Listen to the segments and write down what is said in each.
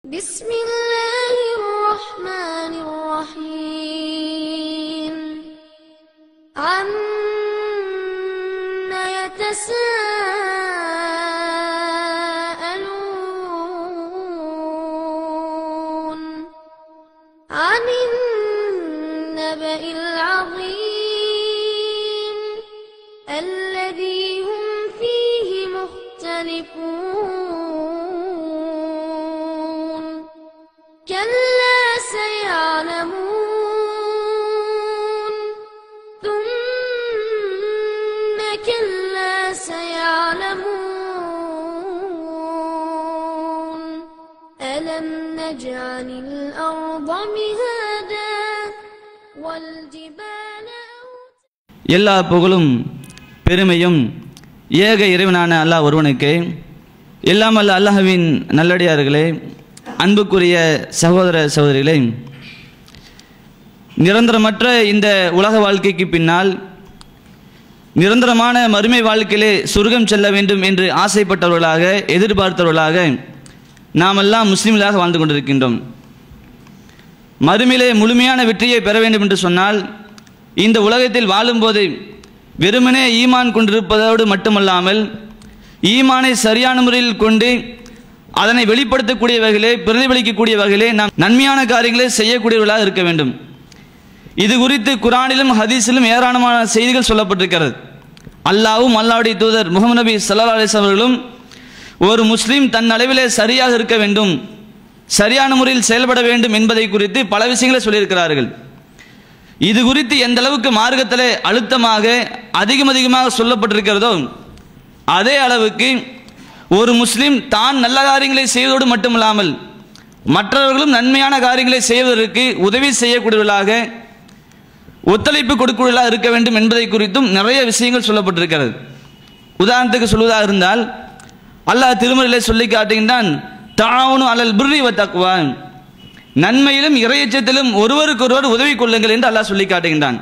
بسم الله الرحمن الرحيم عم يتساءلون عن النبأ العظيم الذي هم فيه مختلفون كلا سيعلمون ثم كلا سيعلمون ألم نجعل الأرض مهادا والجبال أوتادا எல்லா புகழும் பெருமையும் ஏக இறைவனான அல்லாஹ் ஒருவனுக்கு எல்லாம் அல்ல அல்லாஹ்வின் நல்லடியார்களே அன்புக்குரிய சகோதர சகோதரிகளே நிரந்தரமற்ற இந்த உலக வாழ்க்கைக்கு பின்னால் நிரந்தரமான மறுமை வாழ்க்கையிலே சொர்க்கம் செல்ல வேண்டும் என்று ஆசைப்பட்டவர்களாக எதிர்பார்த்தவர்களாக நாமெல்லாம் முஸ்லிம்களாக வாழ்ந்து கொண்டிருக்கின்றோம் மறுமையிலே முழுமையான வெற்றியை பெற வேண்டும் என்று சொன்னால் இந்த உலகத்தில் வாழும்போது வெறுமனே ஈமான் கொண்டிருப்பதோடு மட்டுமல்லாமல் ஈமானை சரியான முறையில் கொண்டு அதனை வெளிப்படுத்தக்கூடிய வகையிலே பிரதிபலிக்கக்கூடிய வகையிலே நாம் நன்மையான காரியங்களை செய்யக்கூடியவர்களாக இருக்க வேண்டும் இது குறித்து குரானிலும் ஹதீஸிலும் ஏராளமான செய்திகள் சொல்லப்பட்டிருக்கிறது அல்லாவும் அல்லாவுடைய தூதர் முகமது நபி சல்லா அலிஸ் அவர்களும் ஒரு முஸ்லீம் தன் அளவிலே சரியாக இருக்க வேண்டும் சரியான முறையில் செயல்பட வேண்டும் என்பதை குறித்து பல விஷயங்களை சொல்லியிருக்கிறார்கள் இது குறித்து எந்த அளவுக்கு மார்க்கத்திலே அழுத்தமாக அதிகம் அதிகமாக சொல்லப்பட்டிருக்கிறதோ அதே அளவுக்கு ஒரு முஸ்லீம் தான் நல்ல காரியங்களை செய்வதோடு மட்டுமல்லாமல் மற்றவர்களும் நன்மையான காரியங்களை செய்வதற்கு உதவி செய்யக்கூடியவர்களாக ஒத்துழைப்பு கொடுக்கூடியவர்களாக இருக்க வேண்டும் என்பதை குறித்தும் நிறைய விஷயங்கள் சொல்லப்பட்டிருக்கிறது உதாரணத்துக்கு சொல்வதாக இருந்தால் அல்லாஹ் திருமறையிலே சொல்லி காட்டுகின்றான் தாவனு அலல் பிர்ரி வ தக்வா நன்மையிலும் இறையச்சத்திலும் ஒருவருக்கொருவர் உதவி கொள்ளுங்கள் என்று அல்லாஹ் சொல்லி காட்டுகின்றான்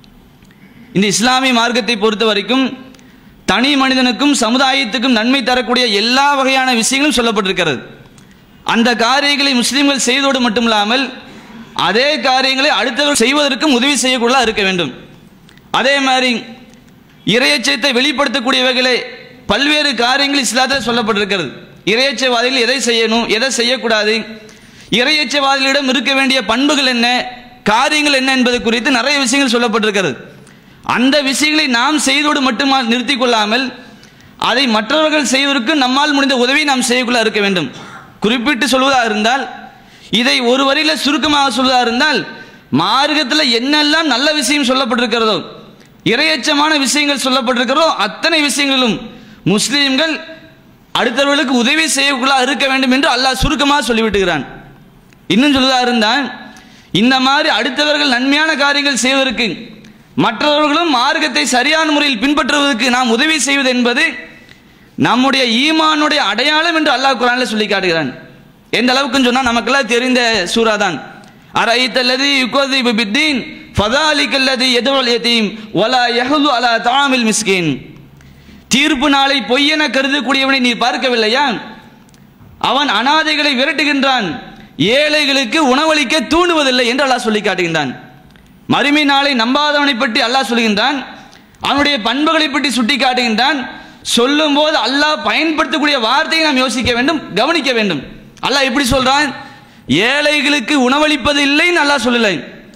இந்த இஸ்லாமிய மார்க்கத்தை பொறுத்த வரைக்கும் தனி மனிதனுக்கும் சமுதாயத்துக்கும் நன்மை தரக்கூடிய எல்லா வகையான விஷயங்களும் சொல்லப்பட்டிருக்கிறது அந்த காரியங்களை முஸ்லிம்கள் செய்வதோடு மட்டுமில்லாமல் அதே காரியங்களை அடுத்தவர் செய்வதற்கும் உதவி செய்யக்குள்ள இருக்க வேண்டும் அதே மாதிரி இறையச்சத்தை வெளிப்படுத்தக்கூடிய வகையிலே பல்வேறு காரியங்கள் இஸ்லாத்தில் சொல்லப்பட்டிருக்கிறது இறையச்சவாதிகள் எதை செய்யணும் எதை செய்யக்கூடாது இறையச்சவாதிகளிடம் இருக்க வேண்டிய பண்புகள் என்ன காரியங்கள் என்ன என்பது குறித்து நிறைய விஷயங்கள் சொல்லப்பட்டிருக்கிறது அந்த விஷயங்களை நாம் செய்தோடு மட்டும் நிறுத்திக் கொள்ளாமல் அதை மற்றவர்கள் செய்வதற்கு நம்மால் முடிந்த உதவி நாம் செய்யக்குள்ள இருக்க வேண்டும் குறிப்பிட்டு சொல்வதாக இருந்தால் இதை ஒரு வரியில சுருக்கமாக சொல்வதாக இருந்தால் மார்க்கத்தில் என்னெல்லாம் நல்ல விஷயம் சொல்லப்பட்டிருக்கிறதோ இரையச்சமான விஷயங்கள் சொல்லப்பட்டிருக்கிறதோ அத்தனை விஷயங்களிலும் முஸ்லீம்கள் அடுத்தவர்களுக்கு உதவி செய்யக்குள்ள இருக்க வேண்டும் என்று அல்லாஹ் சுருக்கமாக சொல்லிவிட்டுகிறான் இன்னும் சொல்வதாக இருந்தால் இந்த மாதிரி அடுத்தவர்கள் நன்மையான காரியங்கள் செய்வதற்கு மற்றவர்களும் மார்க்கத்தை சரியான முறையில் பின்பற்றுவதற்கு நாம் உதவி செய்வது என்பது நம்முடைய ஈமானுடைய அடையாளம் என்று அல்லாஹ் குரானில் சொல்லி காட்டுகிறான் எந்த அளவுக்குன்னு சொன்னால் நமக்கெல்லாம் தெரிந்த சூறா தான் அரைத்தல்லது யுகோதி பித்தீன் ஃபதாலிக்கல்லது எதுவல் யதீம் வலா யஹுது அலா தாமில் மிஸ்கின் தீர்ப்பு நாளை பொய்யென கருதக்கூடியவனை நீ பார்க்கவில்லையா அவன் அனாதைகளை விரட்டுகின்றான் ஏழைகளுக்கு உணவளிக்க தூண்டுவதில்லை என்று அல்லாஹ் சொல்லி காட்டுகின்றான் மறுமை நாளை நம்பாதவனை பற்றி அல்லாஹ் சொல்கின்றான் அவனுடைய பண்புகளை பற்றி சுட்டி காட்டுகின்றான் சொல்லும் போது அல்லாஹ் பயன்படுத்தக்கூடிய வார்த்தையை நாம் யோசிக்க வேண்டும் கவனிக்க வேண்டும் அல்லாஹ் எப்படி சொல்றான் ஏழைகளுக்கு உணவளிப்பது இல்லைன்னு அல்லாஹ் சொல்லலை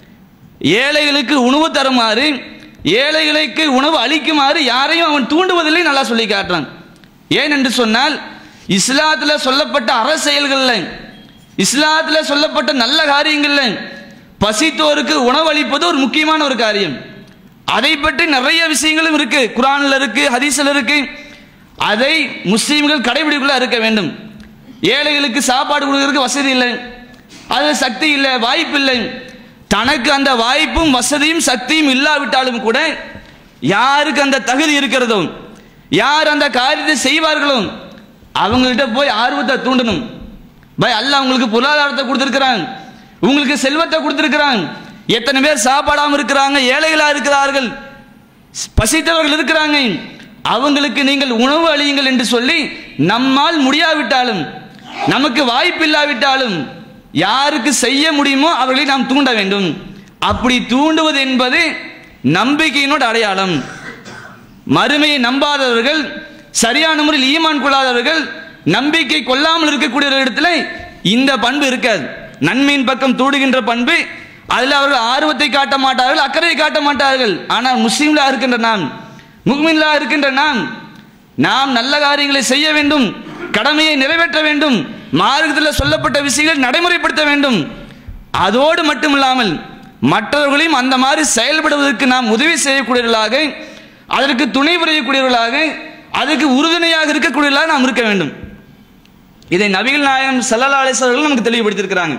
ஏழைகளுக்கு உணவு தருமாறு ஏழைகளுக்கு உணவு அளிக்குமாறு யாரையும் அவன் தூண்டுவதில்லை நல்லா சொல்லி காட்டுறான் ஏன் என்று சொன்னால் இஸ்லாத்தில் சொல்லப்பட்ட அற செயல்களில் இஸ்லாத்தில் சொல்லப்பட்ட நல்ல காரியங்களில் பசித்தோருக்கு உணவளிப்பது ஒரு முக்கியமான ஒரு காரியம் அதை பற்றி நிறைய விஷயங்களும் இருக்கு குரானில் இருக்கு ஹதீஸில் இருக்கு அதை முஸ்லீம்கள் கடைபிடிக்குள்ள இருக்க வேண்டும் ஏழைகளுக்கு சாப்பாடு கொடுக்கறதுக்கு வசதி இல்லை அது சக்தி இல்லை வாய்ப்பு இல்லை தனக்கு அந்த வாய்ப்பும் வசதியும் சக்தியும் இல்லாவிட்டாலும் கூட யாருக்கு அந்த தகுதி இருக்கிறதோ யார் அந்த காரியத்தை செய்வார்களோ அவங்கள்ட்ட போய் ஆர்வத்தை தூண்டணும் பை அல்லாஹ் உங்களுக்கு பொருளாதாரத்தை கொடுத்துருக்கிறான் உங்களுக்கு செல்வத்தை கொடுத்துருக்கிறான் எத்தனை பேர் சாப்பாடாம இருக்கிறாங்க ஏழைகளா இருக்கிறார்கள் பசித்தவர்கள் இருக்கிறாங்க அவங்களுக்கு நீங்கள் உணவு அளியுங்கள் என்று சொல்லி நம்மால் முடியாவிட்டாலும் நமக்கு வாய்ப்பு இல்லாவிட்டாலும் யாருக்கு செய்ய முடியுமோ அவர்களை நாம் தூண்ட வேண்டும் அப்படி தூண்டுவது என்பது நம்பிக்கையினோட அடையாளம் மறுமையை நம்பாதவர்கள் சரியான முறையில் ஈமான் கொள்ளாதவர்கள் நம்பிக்கை கொள்ளாமல் இருக்கக்கூடிய இடத்துல இந்த பண்பு இருக்காது நன்மையின் பக்கம் தூடுகின்ற பண்பு அதில் அவர்கள் ஆர்வத்தை காட்ட மாட்டார்கள் அக்கறையை காட்ட மாட்டார்கள் ஆனால் முஸ்லீம்களா இருக்கின்ற நாம் முக்மின்லா இருக்கின்ற நாம் நாம் நல்ல காரியங்களை செய்ய வேண்டும் கடமையை நிறைவேற்ற வேண்டும் மார்க்கத்தில் சொல்லப்பட்ட விஷயங்களை நடைமுறைப்படுத்த வேண்டும் அதோடு மட்டுமில்லாமல் மற்றவர்களையும் அந்த மாதிரி செயல்படுவதற்கு நாம் உதவி செய்யக்கூடியவர்களாக அதற்கு துணை புரியக்கூடியவர்களாக அதுக்கு உறுதுணையாக இருக்கக்கூடியவர்களாக நாம் இருக்க வேண்டும் இதை நபிகள் நாயகம் சல்லல்லா அலிஸ்வர்கள் நமக்கு தெளிவுபடுத்தியிருக்கிறாங்க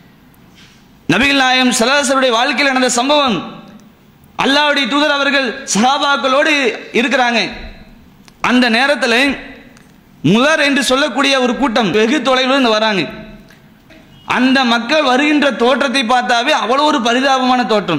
நபிகள் நாயகம் சல்லாசருடைய வாழ்க்கையில் நடந்த சம்பவம் அல்லாவுடைய தூதர் அவர்கள் சஹாபாக்களோடு இருக்கிறாங்க அந்த நேரத்தில் முதர் என்று சொல்லக்கூடிய ஒரு கூட்டம் வெகு தொலைவில் இருந்து வராங்க அந்த மக்கள் வருகின்ற தோற்றத்தை பார்த்தாவே அவ்வளோ ஒரு பரிதாபமான தோற்றம்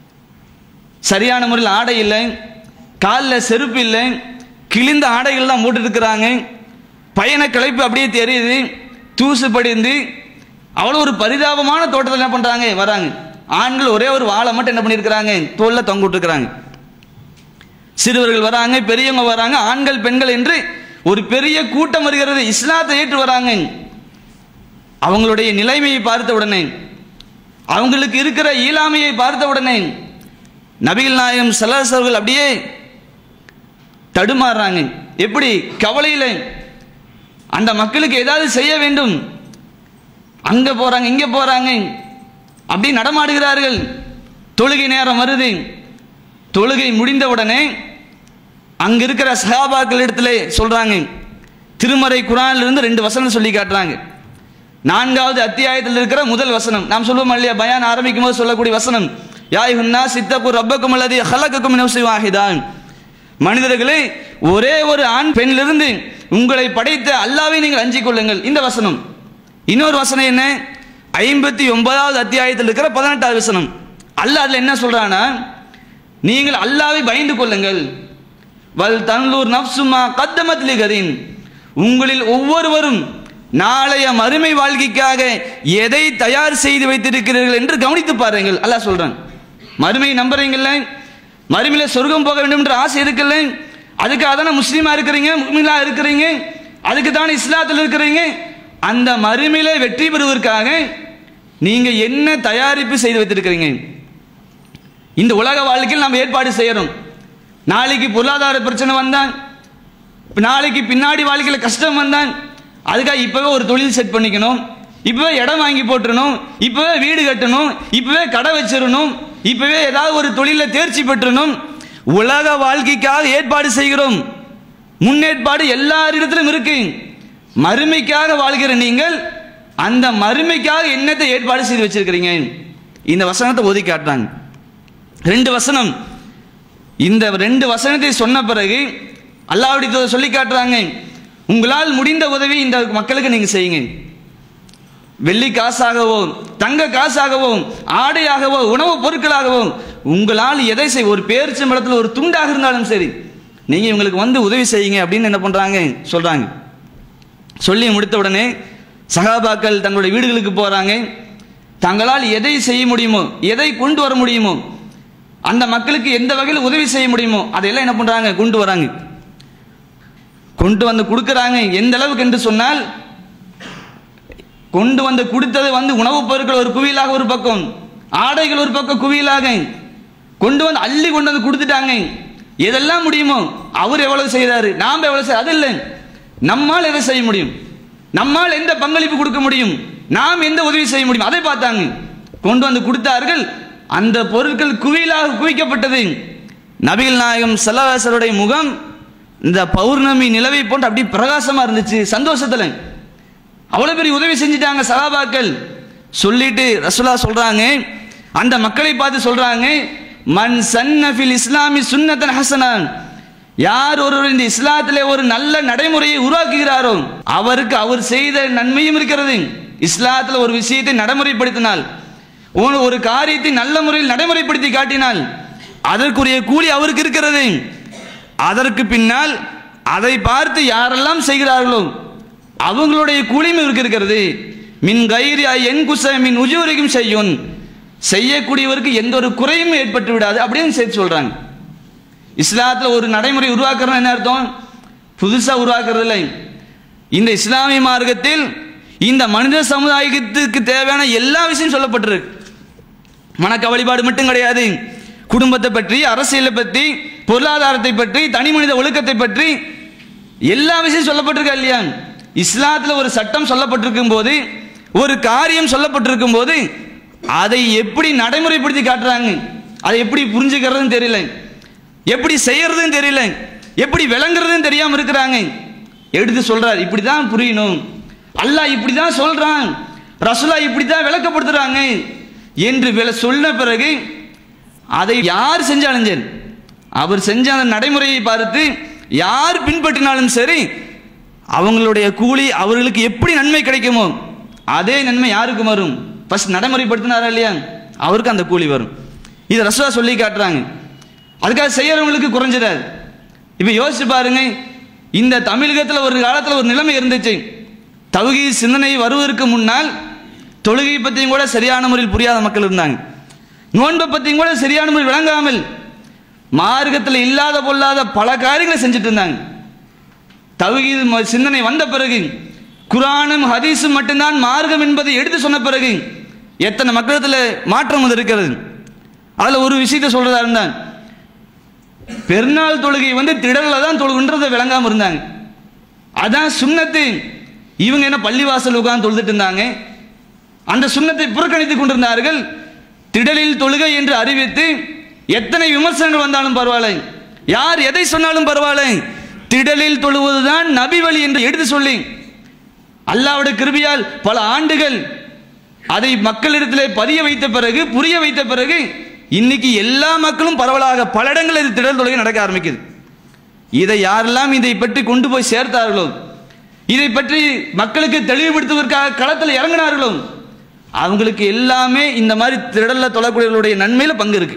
சரியான முறையில் ஆடை இல்லை காலில் செருப்பு இல்லை கிழிந்த ஆடைகள் தான் போட்டு இருக்கிறாங்க பயண களைப்பு அப்படியே தெரியுது தூசு படிந்து அவ்வளோ ஒரு பரிதாபமான தோட்டத்தில் என்ன பண்ணுறாங்க வராங்க ஆண்கள் ஒரே ஒரு வாழை மட்டும் என்ன பண்ணியிருக்கிறாங்க தோல்ல தொங்க விட்டுருக்கிறாங்க சிறுவர்கள் வராங்க பெரியவங்க வராங்க ஆண்கள் பெண்கள் என்று ஒரு பெரிய கூட்டம் வருகிறது இஸ்லாத்தை ஏற்று வராங்க அவங்களுடைய நிலைமையை பார்த்த உடனே அவங்களுக்கு இருக்கிற இயலாமையை பார்த்த உடனே நபிகள் நாயகம் சலாசவர்கள் அப்படியே தடுமாறுறாங்க எப்படி கவலையில் அந்த மக்களுக்கு ஏதாவது செய்ய வேண்டும் அங்க போறாங்க இங்க போறாங்க அப்படி நடமாடுகிறார்கள் தொழுகை நேரம் வருது தொழுகை முடிந்த உடனே அங்க இருக்கிற சஹாபாக்கள் இடத்துல சொல்றாங்க திருமறை குரான்ல இருந்து ரெண்டு வசனம் சொல்லி காட்டுறாங்க நான்காவது அத்தியாயத்தில் இருக்கிற முதல் வசனம் நாம் சொல்லுவோம் இல்லையா பயான் ஆரம்பிக்கும் போது சொல்லக்கூடிய வசனம் யாயுன்னா சித்தப்பு ரப்பக்கும் அல்லது ஹலக்கக்கும் நவசி வாஹிதான் மனிதர்களே ஒரே ஒரு ஆண் பெண்ணிலிருந்து உங்களை படைத்த அல்லாவை நீங்கள் அஞ்சிக் கொள்ளுங்கள் இந்த வசனம் இன்னொரு வசனம் என்ன ஐம்பத்தி ஒன்பதாவது அத்தியாயத்தில் இருக்கிற பதினெட்டாவது வசனம் அல்லாஹ் அதுல என்ன சொல்றானா நீங்கள் அல்லாவை பயந்து கொள்ளுங்கள் வல் தன்லூர் நப்சுமா கத்தமத் லிகரின் உங்களில் ஒவ்வொருவரும் நாளைய மறுமை வாழ்க்கைக்காக எதை தயார் செய்து வைத்திருக்கிறீர்கள் என்று கவனித்து பாருங்கள் அல்லாஹ் சொல்றான் மறுமை நம்புறீங்கல்ல மறுமையில சொர்க்கம் போக வேண்டும் என்ற ஆசை இருக்குல்ல அதுக்காக தானே முஸ்லீமா இருக்கிறீங்க முஸ்லீமா இருக்கிறீங்க அதுக்கு தானே இஸ்லாத்தில் இருக்கிறீங்க அந்த மறுமையில வெற்றி பெறுவதற்காக நீங்க என்ன தயாரிப்பு செய்து வைத்திருக்கிறீங்க இந்த உலக வாழ்க்கையில் நம்ம ஏற்பாடு செய்யறோம் நாளைக்கு பொருளாதார பிரச்சனை வந்தான் நாளைக்கு பின்னாடி வாழ்க்கையில் கஷ்டம் வந்தான் அதுக்காக இப்பவே ஒரு தொழில் செட் பண்ணிக்கணும் இப்பவே இடம் வாங்கி போட்டுறணும் இப்பவே வீடு கட்டணும் இப்பவே கடை வச்சிடணும் இப்பவே ஏதாவது ஒரு தொழில தேர்ச்சி பெற்றணும் உலக வாழ்க்கைக்காக ஏற்பாடு செய்கிறோம் முன்னேற்பாடு எல்லாரிடத்திலும் இருக்கு மறுமைக்காக வாழ்கிற நீங்கள் அந்த மறுமைக்காக என்னத்தை ஏற்பாடு செய்து வச்சிருக்கிறீங்க இந்த வசனத்தை ஒதுக்கி காட்டுறாங்க ரெண்டு வசனம் இந்த ரெண்டு வசனத்தை சொன்ன பிறகு அல்லாவுடைய சொல்லி காட்டுறாங்க உங்களால் முடிந்த உதவி இந்த மக்களுக்கு நீங்க செய்யுங்க வெள்ளி காசாகவோ தங்க காசாகவோ ஆடையாகவோ உணவுப் பொருட்களாகவோ உங்களால் எதை செய் ஒரு பேரிச்சம்பழத்தில் ஒரு துண்டாக இருந்தாலும் சரி நீங்க இவங்களுக்கு வந்து உதவி செய்யுங்க அப்படின்னு என்ன பண்றாங்க சொல்றாங்க சொல்லி முடித்த உடனே சகாபாக்கள் தங்களுடைய வீடுகளுக்கு போறாங்க தங்களால் எதை செய்ய முடியுமோ எதை கொண்டு வர முடியுமோ அந்த மக்களுக்கு எந்த வகையில் உதவி செய்ய முடியுமோ அதையெல்லாம் என்ன பண்றாங்க கொண்டு வராங்க கொண்டு வந்து கொடுக்கறாங்க எந்த அளவுக்கு என்று சொன்னால் கொண்டு வந்து கொடுத்தது வந்து உணவுப் பொருட்கள் ஒரு குவியலாக ஒரு பக்கம் ஆடைகள் ஒரு பக்கம் குவியலாக கொண்டு வந்து அள்ளி கொண்டு வந்து கொடுத்துட்டாங்க எதெல்லாம் முடியுமோ அவர் எவ்வளவு செய்தாரு நாம் எவ்வளவு செய்ய அது இல்லை நம்மால் எதை செய்ய முடியும் நம்மால் எந்த பங்களிப்பு கொடுக்க முடியும் நாம் எந்த உதவி செய்ய முடியும் அதை பார்த்தாங்க கொண்டு வந்து கொடுத்தார்கள் அந்த பொருட்கள் குவியலாக குவிக்கப்பட்டது நபிகள் நாயகம் செல்லவாசருடைய முகம் இந்த பௌர்ணமி நிலவை போன்று அப்படி பிரகாசமா இருந்துச்சு சந்தோஷத்துல அவ்வளவு பெரிய உதவி செஞ்சிட்டாங்க சகாபாக்கள் சொல்லிட்டு ரசுல்லா சொல்றாங்க அந்த மக்களை பார்த்து சொல்றாங்க மன் சன்னஃபில் இஸ்லாமி சுன்னத்தன் ஹசனான் யார் ஒருவர் இந்த இஸ்லாத்திலே ஒரு நல்ல நடைமுறையை உருவாக்குகிறாரோ அவருக்கு அவர் செய்த நன்மையும் இருக்கிறது இஸ்லாத்தில் ஒரு விஷயத்தை நடைமுறைப்படுத்தினால் ஒரு- ஒரு காரியத்தை நல்ல முறையில் நடைமுறைப்படுத்தி காட்டினால் அதற்குரிய கூலி அவருக்கு இருக்கிறது அதற்கு பின்னால் அதை பார்த்து யாரெல்லாம் செய்கிறார்களோ அவங்களுடைய கூலியும் இவருக்கு இருக்கிறது மின் கைரி என் குச மின் உஜூரிக்கும் செய்யும் செய்யக்கூடியவருக்கு எந்த ஒரு குறையும் ஏற்பட்டு விடாது அப்படின்னு சேர்த்து சொல்றாங்க இஸ்லாத்துல ஒரு நடைமுறை உருவாக்குறது என்ன அர்த்தம் புதுசா உருவாக்குறது இல்லை இந்த இஸ்லாமிய மார்க்கத்தில் இந்த மனித சமுதாயத்துக்கு தேவையான எல்லா விஷயம் சொல்லப்பட்டிருக்கு வணக்க வழிபாடு மட்டும் கிடையாது குடும்பத்தை பற்றி அரசியலை பற்றி பொருளாதாரத்தை பற்றி தனி மனித ஒழுக்கத்தை பற்றி எல்லா விஷயம் சொல்லப்பட்டிருக்கா இல்லையா இஸ்லாத்துல ஒரு சட்டம் சொல்லப்பட்டிருக்கும் போது ஒரு காரியம் சொல்லப்பட்டிருக்கும் போது அதை எப்படி நடைமுறைப்படுத்தி காட்டுறாங்க அதை எப்படி புரிஞ்சுக்கிறதுன்னு தெரியல எப்படி செய்யறதுன்னு தெரியல எப்படி விளங்குறதுன்னு தெரியாம இருக்கிறாங்க எடுத்து சொல்றார் இப்படிதான் புரியணும் அல்லாஹ் இப்படிதான் சொல்றான் ரசுலா இப்படிதான் விளக்கப்படுத்துறாங்க என்று விள- சொன்ன பிறகு அதை யார் செஞ்சாலும் சரி அவர் செஞ்ச அந்த நடைமுறையை பார்த்து யார் பின்பற்றினாலும் சரி அவங்களுடைய கூலி அவர்களுக்கு எப்படி நன்மை கிடைக்குமோ அதே நன்மை யாருக்கு வரும் ஃபர்ஸ்ட் நடைமுறைப்படுத்தினாரா இல்லையா அவருக்கு அந்த கூலி வரும் இதை ரசுலா சொல்லி காட்டுறாங்க அதுக்காக செய்யறவங்களுக்கு குறைஞ்சிடாது இப்போ யோசிச்சு பாருங்க இந்த தமிழகத்தில் ஒரு காலத்தில் ஒரு நிலைமை இருந்துச்சு தவுகி சிந்தனை வருவதற்கு முன்னால் தொழுகை பற்றியும் கூட சரியான முறையில் புரியாத மக்கள் இருந்தாங்க நோன்பை பற்றியும் கூட சரியான முறையில் விளங்காமல் மார்க்கத்தில் இல்லாத பொல்லாத பல காரியங்களை செஞ்சுட்டு இருந்தாங்க தவுகீது ம- சிந்தனை வந்த பிறகு குரானும் ஹதீஸும் மட்டும்தான் மார்க்கம் என்பதை எடுத்து சொன்ன பிறகு எத்தனை மக்களிடத்தில் மாற்றம் வந்து இருக்கிறது அதில் ஒரு விஷயத்தை சொல்றதா இருந்தான் பெருநாள் தொழுகை வந்து திடல்ல தான் தொழுகின்றதை விளங்காம இருந்தாங்க அதான் சுண்ணத்து இவங்க என்ன பள்ளிவாசல் உட்கார்ந்து தொழுதுட்டு இருந்தாங்க அந்த சுண்ணத்தை புறக்கணித்துக் கொண்டிருந்தார்கள் திடலில் தொழுகை என்று அறிவித்து எத்தனை விமர்சனங்கள் வந்தாலும் பரவாயில்லை யார் எதை சொன்னாலும் பரவாயில்லை திடலில் தொழுவதுதான் நபி வழி என்று எடுத்து சொல்லி அல்லாஹ்வுடைய கிருபையால் பல ஆண்டுகள் அதை மக்களிடத்திலே பதிய வைத்த பிறகு புரிய வைத்த பிறகு இன்னைக்கு எல்லா மக்களும் பரவலாக பல இடங்களில் இது திடல் தொழுகை நடக்க ஆரம்பிக்குது இதை யாரெல்லாம் இதை பற்றி கொண்டு போய் சேர்த்தார்களோ இதை பற்றி மக்களுக்கு தெளிவுபடுத்துவதற்காக களத்தில் இறங்கினார்களோ அவங்களுக்கு எல்லாமே இந்த மாதிரி திடல்ல தொழக்கூடியவர்களுடைய நன்மையில பங்கு இருக்கு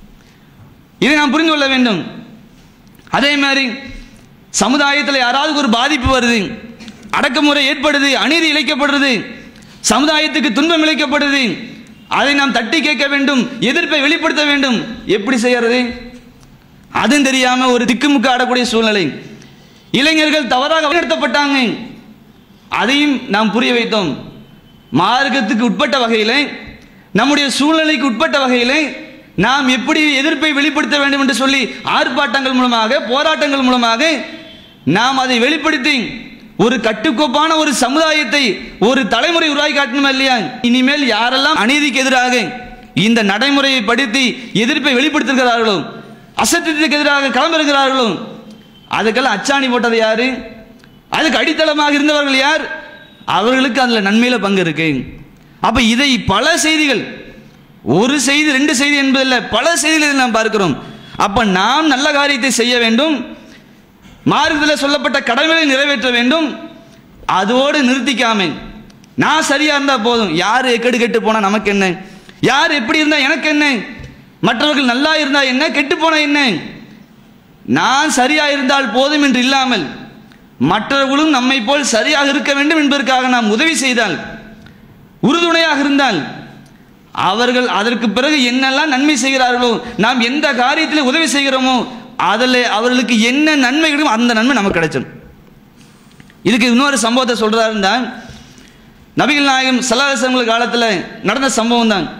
இதை நாம் புரிந்து கொள்ள வேண்டும் அதே மாதிரி சமுதாயத்தில் யாராவது ஒரு பாதிப்பு வருது அடக்குமுறை ஏற்படுது அநீதி இழைக்கப்படுறது சமுதாயத்துக்கு துன்பம் இழைக்கப்படுது அதை நாம் தட்டி கேட்க வேண்டும் எதிர்ப்பை வெளிப்படுத்த வேண்டும் எப்படி செய்யறது அதுவும் தெரியாம ஒரு திக்குமுக்கு ஆடக்கூடிய சூழ்நிலை இளைஞர்கள் தவறாக வழிநடத்தப்பட்டாங்க அதையும் நாம் புரிய வைத்தோம் மார்க்கத்துக்கு உட்பட்ட வகையிலே நம்முடைய சூழ்நிலைக்கு உட்பட்ட வகையிலே நாம் எப்படி எதிர்ப்பை வெளிப்படுத்த வேண்டும் என்று சொல்லி ஆர்ப்பாட்டங்கள் மூலமாக போராட்டங்கள் மூலமாக நாம் அதை வெளிப்படுத்தி ஒரு கட்டுக்கோப்பான ஒரு சமுதாயத்தை ஒரு தலைமுறை உருவாக்கி காட்டணுமா இல்லையா இனிமேல் யாரெல்லாம் அநீதிக்கு எதிராக இந்த நடைமுறையை படித்து எதிர்ப்பை வெளிப்படுத்துகிறார்களோ அசத்தியத்துக்கு எதிராக களமிறங்குகிறார்களோ அதுக்கெல்லாம் அச்சாணி போட்டது யாரு அதுக்கு அடித்தளமாக இருந்தவர்கள் யார் அவர்களுக்கு அதுல நன்மையில பங்கு இருக்கு அப்ப இதை பல செய்திகள் ஒரு செய்தி ரெண்டு செய்தி என்பதில்ல பல செய்திகளை நாம் பார்க்கிறோம் அப்ப நாம் நல்ல காரியத்தை செய்ய வேண்டும் மார்க்கத்தில் சொல்லப்பட்ட கடமைகளை நிறைவேற்ற வேண்டும் அதோடு நிறுத்திக்காம நான் சரியா இருந்தா போதும் யார் எக்கடு கெட்டு போனா நமக்கு என்ன யார் எப்படி இருந்தா எனக்கு என்ன மற்றவர்கள் நல்லா இருந்தா என்ன கெட்டு போனா என்ன நான் சரியா இருந்தால் போதும் என்று இல்லாமல் மற்றவர்களும் நம்மை போல் சரியாக இருக்க வேண்டும் என்பதற்காக நாம் உதவி செய்தால் உறுதுணையாக இருந்தால் அவர்கள் அதற்கு பிறகு என்னெல்லாம் நன்மை செய்கிறார்களோ நாம் எந்த காரியத்தில் உதவி செய்கிறோமோ அதில் அவர்களுக்கு என்ன நன்மை கிடைக்கும் அந்த நன்மை நமக்கு கிடைச்சிடும் இதுக்கு இன்னொரு சம்பவத்தை சொல்றதா இருந்தா நபிகள் நாயகம் சல்லாசங்கள் காலத்தில் நடந்த சம்பவம் தான்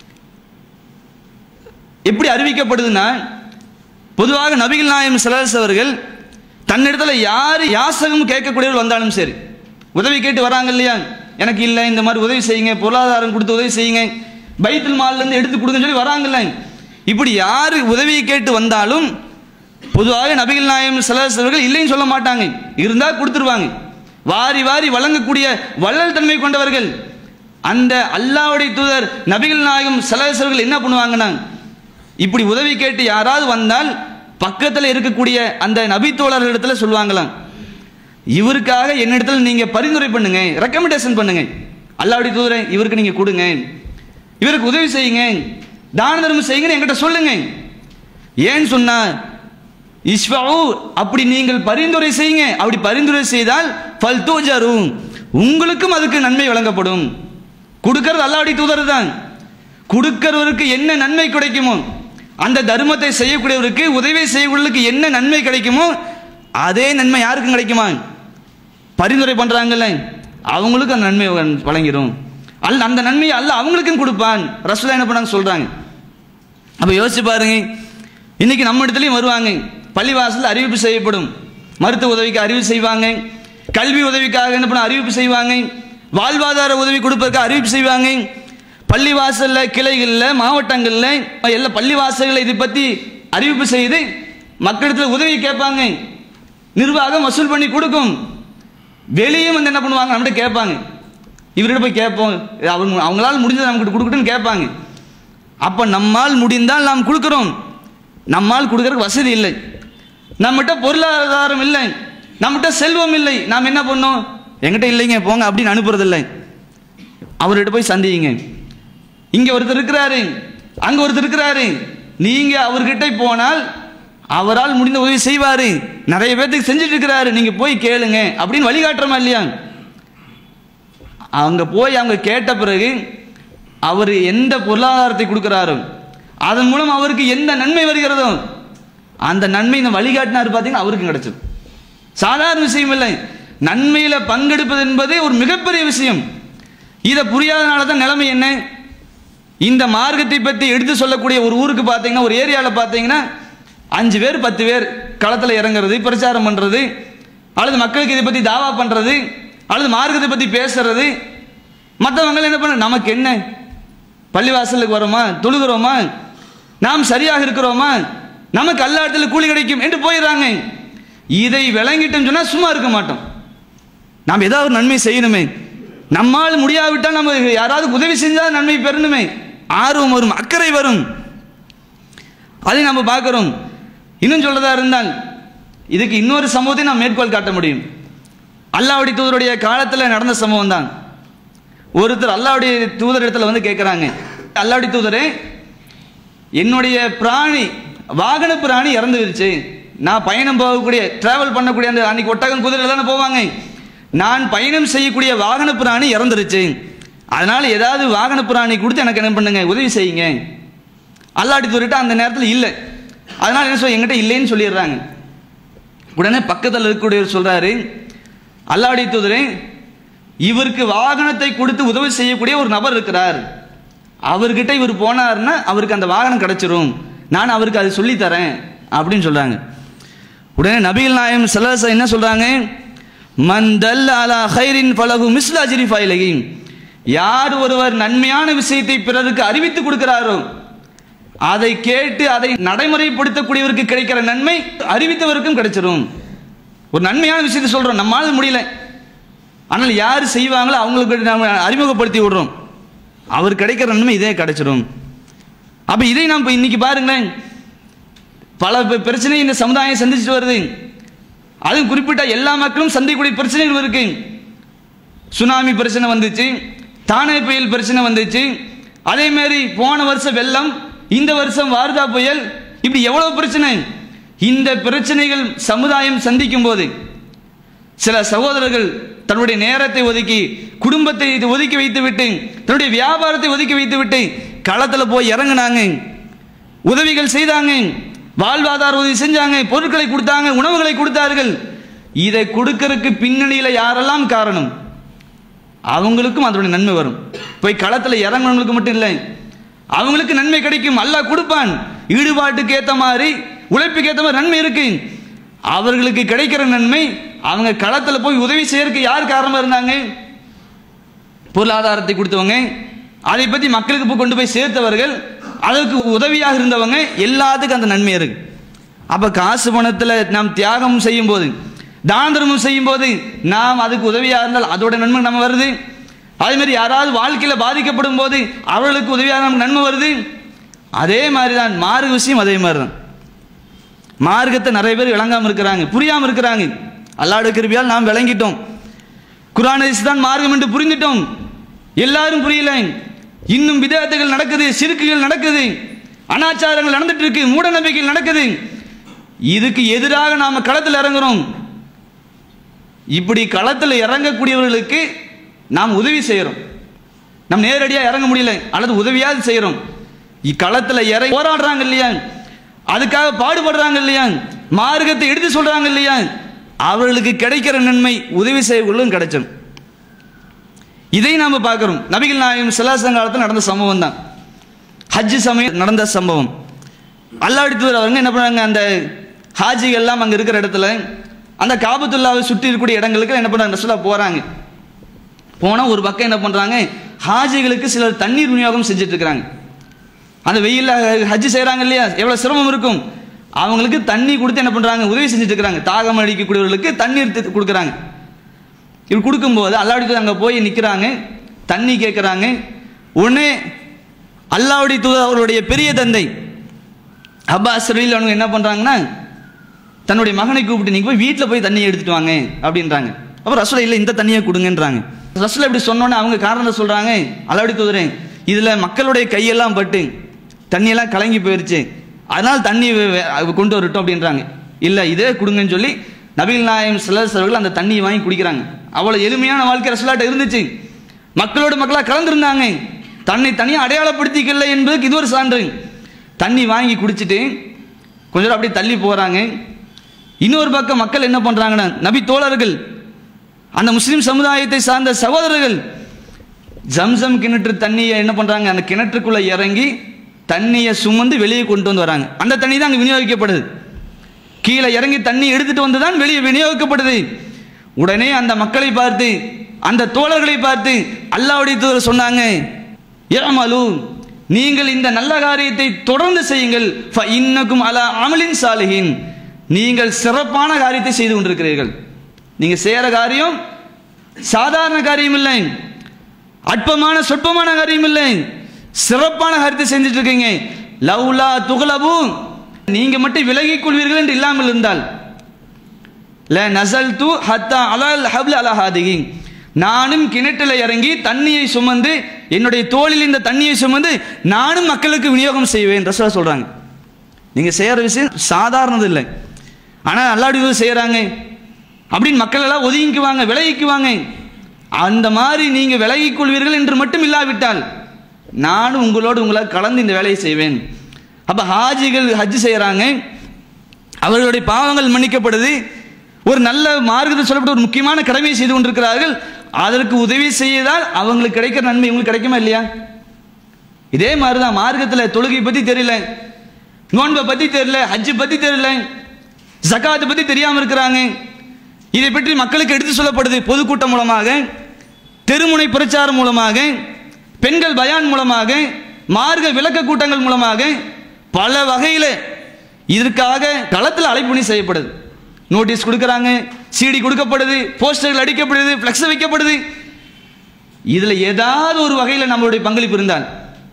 எப்படி அறிவிக்கப்படுதுன்னா பொதுவாக நபிகள் நாயகம் சல்லாஸ் அவர்கள் தன்னிடத்துல யார் யாசகம் கேட்கக்கூடியவர்கள் வந்தாலும் சரி உதவி கேட்டு வராங்க இல்லையா எனக்கு இல்லை இந்த மாதிரி உதவி செய்யுங்க பொருளாதாரம் கொடுத்து உதவி செய்யுங்க பைத்துல் மால்ல இருந்து எடுத்து கொடுங்கன்னு சொல்லி வராங்கல்ல இப்படி யார் உதவியை கேட்டு வந்தாலும் பொதுவாக நபிகள் நாயகம் சல்லாஸ் அவர்கள் இல்லைன்னு சொல்ல மாட்டாங்க இருந்தா கொடுத்துருவாங்க வாரி வாரி வழங்கக்கூடிய வள்ளல் தன்மை கொண்டவர்கள் அந்த அல்லாஹ்வுடைய தூதர் நபிகள் நாயகம் சல்லாஸ் அவர்கள் என்ன பண்ணுவாங்கன்னா இப்படி உதவி கேட்டு யாராவது வந்தால் பக்கத்தில் இருக்கக்கூடிய அந்த நபி தோழர்களிடத்துல சொல்லுவாங்களாம் இவருக்காக என்னிடத்துல நீங்க பரிந்துரை பண்ணுங்க ரெக்கமெண்டேஷன் பண்ணுங்க அல்லாவுடைய தூதரை இவருக்கு நீங்க கொடுங்க இவருக்கு உதவி செய்யுங்க தான தர்மம் செய்யுங்கன்னு என்கிட்ட சொல்லுங்க ஏன்னு சொன்னா இஸ்வஉ அப்படி நீங்கள் பரிந்துரை செய்யுங்க அப்படி பரிந்துரை செய்தால் ஃபல் தூஜரும் உங்களுக்கும் அதுக்கு நன்மை வழங்கப்படும் கொடுக்கறது அல்லாஹ்வுடைய தூதர் தான் கொடுக்கிறவருக்கு என்ன நன்மை கிடைக்குமோ அந்த தர்மத்தை செய்யக்கூடியவருக்கு உதவி செய்யக்கூடியவருக்கு என்ன நன்மை கிடைக்குமோ அதே நன்மை யாருக்கும் கிடைக்குமா பரிந்துரை பண்றாங்கல்ல அவங்களுக்கு அந்த நன்மை வ- வழங்கிடும் அல்ல அந்த நன்மையை அல்ல அவங்களுக்கும் கொடுப்பான் ரசூலா என்ன பண்ணாங்க சொல்றாங்க அப்ப யோசிச்சு பாருங்க இன்னைக்கு நம்ம இடத்துலயும் வருவாங்க பள்ளிவாசல் அறிவிப்பு செய்யப்படும் மருத்துவ உதவிக்கு அறிவிப்பு செய்வாங்க கல்வி உதவிக்காக என்ன பண்ண அறிவிப்பு செய்வாங்க வாழ்வாதார உதவி கொடுப்பதற்கு அறிவிப்பு செய்வாங்க பள்ளிவாசல்ல கிளைகள்ல மாவட்டங்கள்ல எல்லா பள்ளிவாசல்களை இதை பத்தி அறிவிப்பு செய்து மக்களிடத்தில் உதவி கேட்பாங்க நிர்வாகம் வசூல் பண்ணி கொடுக்கும் வெளியே வந்து என்ன பண்ணுவாங்க நம்மகிட்ட கேட்பாங்க இவர்கிட்ட போய் கேட்போம் அவங்க அவங்களால முடிஞ்சதை நமக்கு கொடுக்கட்டும்னு கேட்பாங்க அப்ப நம்மால் முடிந்தால் நாம் கொடுக்கிறோம் நம்மால் கொடுக்கறதுக்கு வசதி இல்லை நம்மகிட்ட பொருளாதாரம் இல்லை நம்மகிட்ட செல்வம் இல்லை நாம் என்ன பண்ணோம் என்கிட்ட இல்லைங்க போங்க அப்படின்னு அனுப்புறது இல்லை அவர்கிட்ட போய் சந்திங்க இங்க ஒருத்தர் இருக்கிறாரு அங்க ஒருத்தர் இருக்கிறாரு நீங்க அவர்கிட்ட போனால் அவரால் முடிந்த உதவி செய்வாரு நிறைய பேர்த்துக்கு செஞ்சுட்டு இருக்கிறாரு நீங்க போய் கேளுங்க அப்படின்னு வழிகாட்டுறமா இல்லையா அங்க போய் அவங்க கேட்ட பிறகு அவர் எந்த பொருளாதாரத்தை கொடுக்கிறாரோ அதன் மூலம் அவருக்கு எந்த நன்மை வருகிறதோ அந்த நன்மை இந்த வழிகாட்டினார் பார்த்தீங்கன்னா அவருக்கு கிடைச்சது சாதாரண விஷயம் இல்லை நன்மையில பங்கெடுப்பது என்பது ஒரு மிகப்பெரிய விஷயம் இதை புரியாதனால தான் நிலைமை என்ன இந்த மார்க்கத்தை பற்றி எடுத்து சொல்லக்கூடிய ஒரு ஊருக்கு பார்த்தீங்கன்னா ஒரு ஏரியாவில் பார்த்தீங்கன்னா அஞ்சு பேர் பத்து பேர் களத்தில் இறங்குறது பிரச்சாரம் பண்ணுறது அல்லது மக்களுக்கு இதை பற்றி தாவா பண்ணுறது அல்லது மார்க்கத்தை பற்றி பேசுறது மற்றவங்க என்ன பண்ண நமக்கு என்ன பள்ளிவாசலுக்கு வரோமா தொழுகிறோமா நாம் சரியாக இருக்கிறோமா நமக்கு அல்ல இடத்துல கூலி கிடைக்கும் என்று போயிடுறாங்க இதை விளங்கிட்டோம் சொன்னா சும்மா இருக்க மாட்டோம் நாம் ஏதாவது ஒரு நன்மை செய்யணுமே நம்மால் முடியாவிட்டால் நம்ம யாராவது உதவி செஞ்சால் நன்மை பெறணுமே ஆர்வம் வரும் அக்கறை வரும் அதை நம்ம பார்க்கிறோம் இன்னும் சொல்றதா இருந்தால் இதுக்கு இன்னொரு சம்பவத்தை நாம் மேற்கோள் காட்ட முடியும் அல்லாவுடைய தூதருடைய காலத்தில் நடந்த சம்பவம் தான் ஒருத்தர் அல்லாவுடைய தூதர் இடத்துல வந்து கேட்குறாங்க அல்லாவுடைய தூதரே என்னுடைய பிராணி வாகன பிராணி இறந்துருச்சு நான் பயணம் போகக்கூடிய டிராவல் பண்ணக்கூடிய அந்த அன்னைக்கு ஒட்டகம் குதிரை தானே போவாங்க நான் பயணம் செய்யக்கூடிய வாகன பிராணி இறந்துருச்சு அதனால ஏதாவது வாகன பிராணி கொடுத்து எனக்கு என்ன பண்ணுங்க உதவி செய்யுங்க அல்லாடி தூரிட்ட அந்த நேரத்தில் இல்லை அதனால என்ன சொல்ல என்கிட்ட இல்லைன்னு சொல்லிடுறாங்க உடனே பக்கத்தில் இருக்கக்கூடியவர் சொல்றாரு அல்லாவுடைய தூதரே இவருக்கு வாகனத்தை கொடுத்து உதவி செய்யக்கூடிய ஒரு நபர் இருக்கிறார் அவர்கிட்ட இவர் போனார்னா அவருக்கு அந்த வாகனம் கிடைச்சிரும் நான் அவருக்கு அது சொல்லி தரேன் அப்படின்னு சொல்றாங்க உடனே நபிகள் நாயம் சல்லாச என்ன சொல்றாங்க மந்தல் அலா ஹைரின் பலகு மிஸ்ல அஜிரி ஃபைலகி யார் ஒருவர் நன்மையான விஷயத்தை பிறருக்கு அறிவித்து கொடுக்கிறாரோ அதை கேட்டு அதை நடைமுறைப்படுத்தக்கூடியவருக்கு கிடைக்கிற நன்மை அறிவித்தவருக்கும் கிடைச்சிரும் ஒரு நன்மையான விஷயத்தை சொல்றோம் நம்மால முடியல ஆனால் யார் செய்வாங்களோ அவங்களுக்கு நம்ம அறிமுகப்படுத்தி விடுறோம் அவர் கிடைக்கிற நன்மை இதே கிடைச்சிடும் அப்ப இதை நாம் இப்ப இன்னைக்கு பாருங்களேன் பல ப- பிரச்சனை இந்த சமுதாயம் சந்திச்சுட்டு வருது அதுவும் குறிப்பிட்ட எல்லா மக்களும் சந்திக்கக்கூடிய பிரச்சனைகள் இருக்கு சுனாமி பிரச்சனை வந்துச்சு தானே புயல் பிரச்சனை வந்துச்சு அதே மாதிரி போன வருஷம் வெள்ளம் இந்த வருஷம் வார்தா புயல் இப்படி எவ்வளவு பிரச்சனை இந்த பிரச்சனைகள் சமுதாயம் சந்திக்கும் போது சில சகோதரர்கள் தன்னுடைய நேரத்தை ஒதுக்கி குடும்பத்தை இது ஒதுக்கி வைத்து விட்டு தன்னுடைய வியாபாரத்தை ஒதுக்கி வைத்து விட்டு களத்துல போய் இறங்குனாங்க உதவிகள் செய்தாங்க வாழ்வாதார உதவி செஞ்சாங்க பொருட்களை கொடுத்தாங்க உணவுகளை கொடுத்தார்கள் இதை கொடுக்கறதுக்கு பின்னணியில யாரெல்லாம் காரணம் அவங்களுக்கும் அதனுடைய நன்மை வரும் போய் களத்துல இறங்குனவங்களுக்கு மட்டும் இல்லை அவங்களுக்கு நன்மை கிடைக்கும் அல்லாஹ் கொடுப்பான் ஈடுபாட்டுக்கு ஏத்த மாதிரி உழைப்புக்கு ஏத்த மாதிரி நன்மை இருக்கு அவர்களுக்கு கிடைக்கிற நன்மை அவங்க களத்துல போய் உதவி செய்யறதுக்கு யார் காரணமா இருந்தாங்க பொருளாதாரத்தை கொடுத்தவங்க அதை பத்தி மக்களுக்கு போய் கொண்டு போய் சேர்த்தவர்கள் அதற்கு உதவியாக இருந்தவங்க எல்லாத்துக்கும் அந்த நன்மை இருக்கு அப்ப காசு பணத்துல நாம் தியாகம் செய்யும் போது தான தர்மம் செய்யும் போது நாம் அதுக்கு உதவியா இருந்தால் அதோட நன்மை நம்ம வருது அதே மாதிரி யாராவது வாழ்க்கையில பாதிக்கப்படும் போது அவர்களுக்கு உதவியாக நமக்கு நன்மை வருது அதே மாதிரி தான் மார்க்க விஷயம் அதே மாதிரி தான் மார்க்கத்தை நிறைய பேர் விளங்காம இருக்கிறாங்க புரியாம இருக்கிறாங்க அல்லாட கிருபியால் நாம் விளங்கிட்டோம் குரான் ஹதீஸ் தான் மார்க்கம் என்று புரிந்துட்டோம் எல்லாரும் புரியல இன்னும் விதத்துகள் நடக்குது சிறுக்குகள் நடக்குது அனாச்சாரங்கள் நடந்துட்டு இருக்கு மூட நம்பிக்கைகள் நடக்குது இதுக்கு எதிராக நாம களத்தில் இறங்குறோம் இப்படி களத்தில் இறங்கக்கூடியவர்களுக்கு நாம் உதவி செய்கிறோம் நம்ம நேரடியாக இறங்க முடியல அல்லது உதவியாவது செய்கிறோம் இக்களத்தில் இறங்கி போராடுறாங்க இல்லையா அதுக்காக பாடுபடுறாங்க இல்லையா மார்க்கத்தை எடுத்து சொல்றாங்க இல்லையா அவர்களுக்கு கிடைக்கிற நன்மை உதவி செய்யக்குள்ளும் கிடைச்சிடும் இதை நாம பார்க்கிறோம் நபிகள் நாயகம் சிலாசன் காலத்தில் நடந்த சம்பவம் தான் ஹஜ் சமயம் நடந்த சம்பவம் அல்லாஹ் தூதர் அவங்க என்ன பண்ணாங்க அந்த ஹாஜிகள் எல்லாம் அங்கே இருக்கிற இடத்துல அந்த காபத்துல்லாவை சுற்றி இருக்கக்கூடிய இடங்களுக்கு என்ன பண்ணுறாங்க ரசூலா போகிறாங்க போனால் ஒரு பக்கம் என்ன பண்ணுறாங்க ஹாஜிகளுக்கு சிலர் தண்ணீர் விநியோகம் செஞ்சுட்டு இருக்கிறாங்க அந்த வெயிலில் ஹஜ் செய்கிறாங்க இல்லையா எவ்வளோ சிரமம் இருக்கும் அவங்களுக்கு தண்ணி கொடுத்து என்ன பண்ணுறாங்க உதவி செஞ்சுட்டு இருக்கிறாங்க தாகம் அடிக்கக்கூடியவர்களுக்கு தண்ணீர் தி- கொடுக்குறாங்க இது கொடுக்கும்போது அல்லாவுடைய அங்கே போய் நிற்கிறாங்க தண்ணி கேட்குறாங்க ஒன்று அல்லாவுடைய தூதர் அவருடைய பெரிய தந்தை அப்பாஸ் ரலீல் அவங்க என்ன பண்ணுறாங்கன்னா தன்னுடைய மகனை கூப்பிட்டு நீங்கள் போய் வீட்டில் போய் தண்ணியை எடுத்துட்டு வாங்க அப்படின்றாங்க அப்போ ரசூலா இல்லை இந்த தண்ணியை கொடுங்கன்றாங்க ரசூலா இப்படி சொன்னோன்னே அவங்க காரணத்தை சொல்கிறாங்க அல்லாவுடைய தூதரே இதில் மக்களுடைய கையெல்லாம் பட்டு தண்ணியெல்லாம் கலங்கி போயிருச்சு அதனால் தண்ணி வே- வே- கொண்டு வரட்டும் அப்படின்றாங்க இல்லை இதே கொடுங்கன்னு சொல்லி நபிகள் நாயம் சிலர் அவர்கள் அந்த தண்ணியை வாங்கி குடிக்கிறாங்க அவ்வளோ எளிமையான வாழ்க்கை ரசூலாட்ட இருந்துச்சு மக்களோட மக்களாக கலந்துருந்தாங்க தன்னை தனியாக அடையாளப்படுத்திக்கல என்பதுக்கு இது ஒரு சான்று தண்ணி வாங்கி குடிச்சிட்டு கொஞ்ச நேரம் அப்படியே தள்ளி போகிறாங்க இன்னொரு பக்கம் மக்கள் என்ன பண்ணுறாங்கன்னா நபி தோழர்கள் அந்த முஸ்லிம் சமுதாயத்தை சார்ந்த சகோதரர்கள் ஜம்சம் கிணற்று தண்ணியை என்ன பண்ணுறாங்க அந்த கிணற்றுக்குள்ளே இறங்கி தண்ணியை சுமந்து வெளியே கொண்டு வந்து வராங்க அந்த தண்ணி தான் அங்கே விநியோகிக்கப்படுது கீழே இறங்கி தண்ணி எடுத்துட்டு வந்து தான் வெளியே விநியோகிக்கப்படுது உடனே அந்த மக்களை பார்த்து அந்த தோழர்களை பார்த்து அல்லாஹ்வுடைய தூதர் சொன்னாங்க ஏமாலு நீங்கள் இந்த நல்ல காரியத்தை தொடர்ந்து செய்யுங்கள் ஃப இன்னக்கும் அலா அமலின் சாலிஹின் நீங்கள் சிறப்பான காரியத்தை செய்து கொண்டிருக்கிறீர்கள் நீங்க செய்யற காரியம் சாதாரண காரியம் இல்லை அற்பமான சொற்பமான காரியம் இல்லை சிறப்பான காரியத்தை செஞ்சுட்டு இருக்கீங்க லவ்லா துகலபு நீங்க மட்டும் விலகிக் கொள்வீர்கள் என்று இல்லாமல் இருந்தால் ல நசல் து ஹத்தா அலல் ஹப்ல அலஹாதிகி நானும் கிணற்றில் இறங்கி தண்ணியை சுமந்து என்னுடைய தோளில் இந்த தண்ணியை சுமந்து நானும் மக்களுக்கு விநியோகம் செய்வேன் ரசூலா சொல்றாங்க நீங்க செய்யற விஷயம் சாதாரணது இல்லை ஆனா அல்லாடி செய்யறாங்க அப்படின்னு மக்கள் எல்லாம் ஒதுங்கிக்குவாங்க விலகிக்குவாங்க அந்த மாதிரி நீங்க விலகிக் கொள்வீர்கள் என்று மட்டும் இல்லாவிட்டால் நானும் உங்களோடு உங்களை கலந்து இந்த வேலையை செய்வேன் அப்ப ஹாஜிகள் ஹஜ் செய்யறாங்க அவர்களுடைய பாவங்கள் மன்னிக்கப்படுது ஒரு நல்ல மார்க்கத்தில் சொல்லப்பட்ட ஒரு முக்கியமான கடமையை செய்து கொண்டிருக்கிறார்கள் அதற்கு உதவி செய்தால் அவங்களுக்கு கிடைக்கிற நன்மை இவங்களுக்கு கிடைக்குமா இல்லையா இதே மாதிரி தான் மார்க்கத்தில் தொழுகை பற்றி தெரியல நோன்பை பற்றி தெரியல ஹஜ்ஜு பற்றி தெரியல ஜகாத்தை பற்றி தெரியாமல் இருக்கிறாங்க இதை பற்றி மக்களுக்கு எடுத்து சொல்லப்படுது பொதுக்கூட்டம் மூலமாக தெருமுனை பிரச்சாரம் மூலமாக பெண்கள் பயான் மூலமாக மார்க்க விளக்க கூட்டங்கள் மூலமாக பல வகையில் இதற்காக களத்தில் அழைப்புணி செய்யப்படுது நோட்டீஸ் கொடுக்குறாங்க சிடி கொடுக்கப்படுது போஸ்டர்கள் அடிக்கப்படுது ஃப்ளெக்ஸ் வைக்கப்படுது இதில் ஏதாவது ஒரு வகையில் நம்மளுடைய பங்களிப்பு இருந்தால்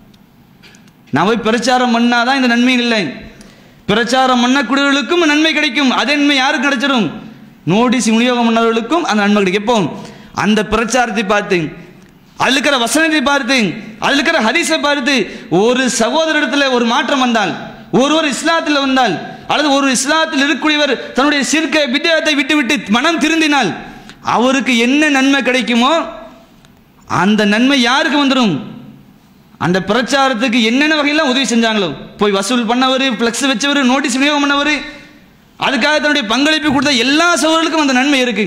நான் போய் பிரச்சாரம் பண்ணாதான் இந்த நன்மை இல்லை பிரச்சாரம் பண்ணக்கூடியவர்களுக்கும் நன்மை கிடைக்கும் அதே நன்மை யாருக்கு கிடைச்சிடும் நோட்டீஸ் விநியோகம் பண்ணவர்களுக்கும் அந்த நன்மை கிடைக்கும் எப்போ அந்த பிரச்சாரத்தை பார்த்து அதில் இருக்கிற வசனத்தை பார்த்து அதில் இருக்கிற ஹதீஸை பார்த்து ஒரு சகோதரத்தில் ஒரு மாற்றம் வந்தால் ஒருவர் இஸ்லாத்தில் வந்தால் அல்லது ஒரு இஸ்லாத்தில் இருக்கக்கூடியவர் தன்னுடைய சிற்க வித்தியாசத்தை விட்டுவிட்டு மனம் திருந்தினால் அவருக்கு என்ன நன்மை கிடைக்குமோ அந்த நன்மை யாருக்கு வந்துடும் அந்த பிரச்சாரத்துக்கு என்னென்ன வகையெல்லாம் உதவி செஞ்சாங்களோ போய் வசூல் பண்ணவர் ஃப்ளெக்ஸ் வச்சவர் நோட்டீஸ் விநியோகம் பண்ணவர் அதுக்காக தன்னுடைய பங்களிப்பு கொடுத்த எல்லா சகோதரர்களுக்கும் அந்த நன்மை இருக்கு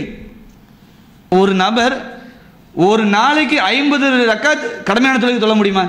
ஒரு நபர் ஒரு நாளைக்கு ஐம்பது ரக்காத் கடமையான தொழுகை தொழ முடியுமா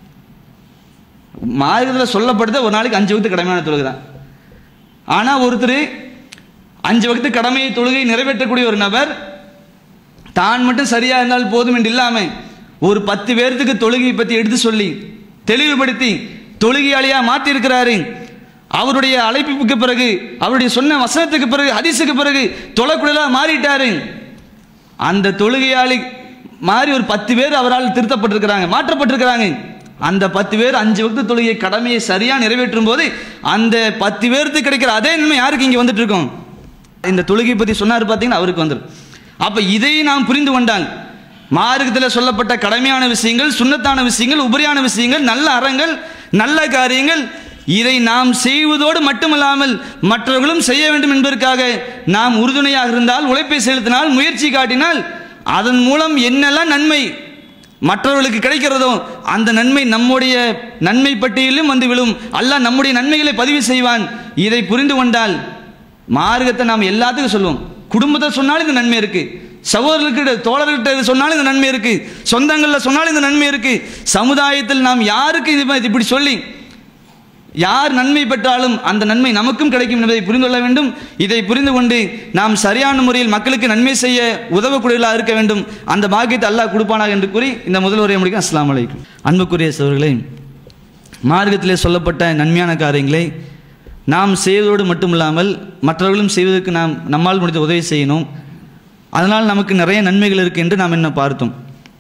மார்க்கத்தில் சொல்லப்படுது ஒரு நாளைக்கு அஞ்சு வகுத்து கடமையான தொழுகை தான் ஆனால் ஒருத்தர் அஞ்சு வகுத்து கடமையை தொழுகை நிறைவேற்றக்கூடிய ஒரு நபர் தான் மட்டும் சரியா இருந்தால் போதும் என்று இல்லாம ஒரு பத்து பேர்த்துக்கு தொழுகை பத்தி எடுத்து சொல்லி தெளிவுபடுத்தி தொழுகையாளியா மாற்றி இருக்கிறாரு அவருடைய அழைப்புக்கு பிறகு அவருடைய சொன்ன வசனத்துக்கு பிறகு ஹதீஸுக்கு பிறகு தொழக்குழலா மாறிட்டாரு அந்த தொழுகையாளி மாறி ஒரு பத்து பேர் அவரால் திருத்தப்பட்டிருக்கிறாங்க மாற்றப்பட்டிருக்கிறாங்க அந்த பத்து பேர் அஞ்சு வகுத்து தொழுகை கடமையை சரியா நிறைவேற்றும் போது அந்த பத்து பேருக்கு கிடைக்கிற அதே நன்மை யாருக்கு இங்க வந்துட்டு இருக்கோம் இந்த தொழுகை பத்தி சொன்னார் பார்த்தீங்கன்னா அவருக்கு வந்துடும் அப்ப இதை நாம் புரிந்து கொண்டால் மார்க்கத்தில் சொல்லப்பட்ட கடமையான விஷயங்கள் சுண்ணத்தான விஷயங்கள் உபரியான விஷயங்கள் நல்ல அறங்கள் நல்ல காரியங்கள் இதை நாம் செய்வதோடு மட்டுமல்லாமல் மற்றவர்களும் செய்ய வேண்டும் என்பதற்காக நாம் உறுதுணையாக இருந்தால் உழைப்பை செலுத்தினால் முயற்சி காட்டினால் அதன் மூலம் என்னெல்லாம் நன்மை மற்றவர்களுக்கு கிடைக்கிறதோ அந்த நன்மை நம்முடைய நன்மை பட்டியலிலும் வந்து விழும் அல்லாஹ் நம்முடைய நன்மைகளை பதிவு செய்வான் இதை புரிந்து கொண்டால் மார்க்கத்தை நாம் எல்லாத்துக்கும் சொல்லுவோம் குடும்பத்தை சொன்னாலும் இந்த நன்மை இருக்கு சகோதரர்கிட்ட தோழர்கிட்ட இது சொன்னாலும் இந்த நன்மை இருக்கு சொந்தங்களில் சொன்னாலும் இந்த நன்மை இருக்கு சமுதாயத்தில் நாம் யாருக்கு இது மாதிரி இப்படி சொல்லி யார் நன்மை பெற்றாலும் அந்த நன்மை நமக்கும் கிடைக்கும் என்பதை புரிந்து கொள்ள வேண்டும் இதை புரிந்து கொண்டு நாம் சரியான முறையில் மக்களுக்கு நன்மை செய்ய உதவக்கூடியவர்களாக இருக்க வேண்டும் அந்த பாக்கியத்தை அல்லாஹ் கொடுப்பானாக என்று கூறி இந்த முதல் உரையை முடிக்கும் அஸ்லாம் வலைக்கும் அன்புக்குரிய சோர்களே மார்க்கத்திலே சொல்லப்பட்ட நன்மையான காரியங்களை நாம் செய்வதோடு மட்டுமில்லாமல் மற்றவர்களும் செய்வதற்கு நாம் நம்மால் முடிந்த உதவி செய்யணும் அதனால் நமக்கு நிறைய நன்மைகள் இருக்கு என்று நாம் என்ன பார்த்தோம்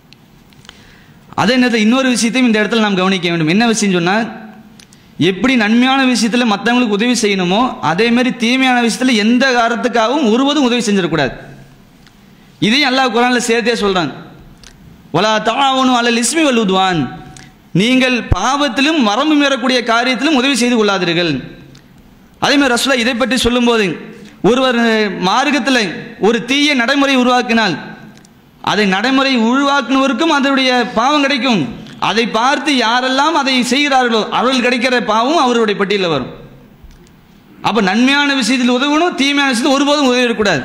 அதே நேரத்தில் இன்னொரு விஷயத்தையும் இந்த இடத்துல நாம் கவனிக்க வேண்டும் என்ன விஷயம் சொன்னால் எப்படி நன்மையான விஷயத்தில் மற்றவங்களுக்கு உதவி செய்யணுமோ அதே மாதிரி தீமையான விஷயத்தில் எந்த காரணத்துக்காகவும் ஒருவதும் உதவி செஞ்சிடக்கூடாது இதையும் அல்லாஹ் குரானில் சேர்த்தே சொல்கிறான் வலா தாவணும் அல்ல இஸ்மி வல்லுதுவான் நீங்கள் பாவத்திலும் மரபு மீறக்கூடிய காரியத்திலும் உதவி செய்து கொள்ளாதீர்கள் அதே மாதிரி ரசுலா இதை பற்றி சொல்லும்போது ஒருவர் மார்க்கத்தில் ஒரு தீய நடைமுறை உருவாக்கினால் அதை நடைமுறை உருவாக்குனவருக்கும் அதனுடைய பாவம் கிடைக்கும் அதை பார்த்து யாரெல்லாம் அதை செய்கிறார்களோ அவர்கள் கிடைக்கிற பாவம் அவருடைய பட்டியலில் வரும் அப்போ நன்மையான விஷயத்தில் உதவணும் தீமையான விஷயத்தில் ஒருபோதும் உதவிடக்கூடாது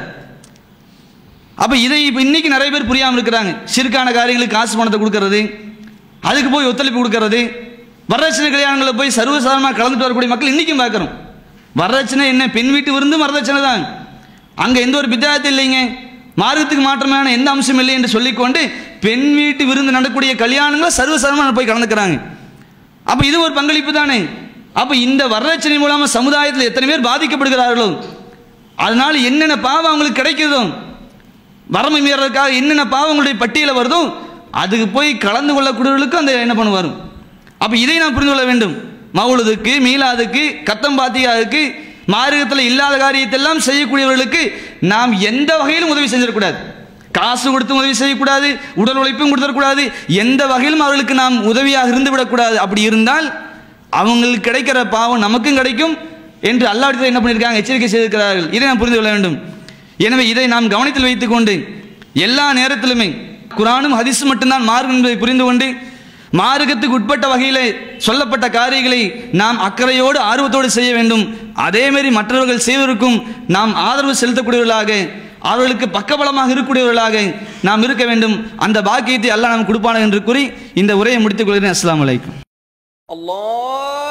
அப்போ இதை இப்போ இன்னைக்கு நிறைய பேர் புரியாமல் இருக்கிறாங்க சிறுக்கான காரியங்களுக்கு காசு பணத்தை கொடுக்கறது அதுக்கு போய் ஒத்துழைப்பு கொடுக்கறது வரதட்சணை கல்யாணங்களில் போய் சர்வசாதாரணமாக கலந்துட்டு வரக்கூடிய மக்கள் இன்றைக்கும் பார்க்குறோம் வரதட்சணை என்ன பெண் வீட்டு விருந்து வரதட்சணை தான் அங்கே எந்த ஒரு வித்தியாசம் இல்லைங்க மார்க்கத்துக்கு மாற்றமான எந்த அம்சம் இல்லை என்று சொல்லிக்கொண்டு பெண் வீட்டு விருந்து நடக்கக்கூடிய கல்யாணங்களை சர்வசாதாரணமாக போய் கலந்துக்கிறாங்க அப்போ இது ஒரு பங்களிப்பு தானே அப்போ இந்த வரதட்சணை மூலமாக சமுதாயத்தில் எத்தனை பேர் பாதிக்கப்படுகிறார்களோ அதனால என்னென்ன பாவம் அவங்களுக்கு கிடைக்கிறதோ வரம்பு மீறதுக்காக என்னென்ன பாவங்களுடைய பட்டியலில் வருதோ அதுக்கு போய் கலந்து கொள்ளக்கூடியவர்களுக்கும் அந்த என்ன பண்ணுவார் அப்போ இதை நாம் புரிந்து கொள்ள வேண்டும் மவுளுதுக்கு மீளாதுக்கு கத்தம் பாத்தியாவுக்கு மார்க்கத்தில் இல்லாத காரியத்தெல்லாம் செய்யக்கூடியவர்களுக்கு நாம் எந்த வகையிலும் உதவி செஞ்சிடக்கூடாது காசு கொடுத்து உதவி செய்யக்கூடாது உடல் உழைப்பும் கொடுத்துடக்கூடாது எந்த வகையிலும் அவர்களுக்கு நாம் உதவியாக இருந்து விடக்கூடாது அப்படி இருந்தால் அவங்களுக்கு கிடைக்கிற பாவம் நமக்கும் கிடைக்கும் என்று அல்லாவிடத்தில் என்ன பண்ணியிருக்காங்க எச்சரிக்கை செய்திருக்கிறார்கள் இதை நாம் புரிந்து கொள்ள வேண்டும் எனவே இதை நாம் கவனத்தில் வைத்துக்கொண்டு எல்லா நேரத்திலுமே குரானும் ஹதீஸும் மட்டும்தான் மார்க்கம் என்பதை புரிந்து கொண்டு மார்க்கத்துக்கு உட்பட்ட வகையில் சொல்லப்பட்ட காரியங்களை நாம் அக்கறையோடு ஆர்வத்தோடு செய்ய வேண்டும் அதேமாரி மற்றவர்கள் செய்வதற்கும் நாம் ஆதரவு செலுத்தக்கூடியவர்களாக அவர்களுக்கு பக்கபலமாக இருக்கக்கூடியவர்களாக நாம் இருக்க வேண்டும் அந்த பாக்கியத்தை அல்லாஹ் நாம் கொடுப்பான என்று கூறி இந்த உரையை முடித்துக் கொள்கிறேன் அஸ்லாம் வலைக்கும் Allah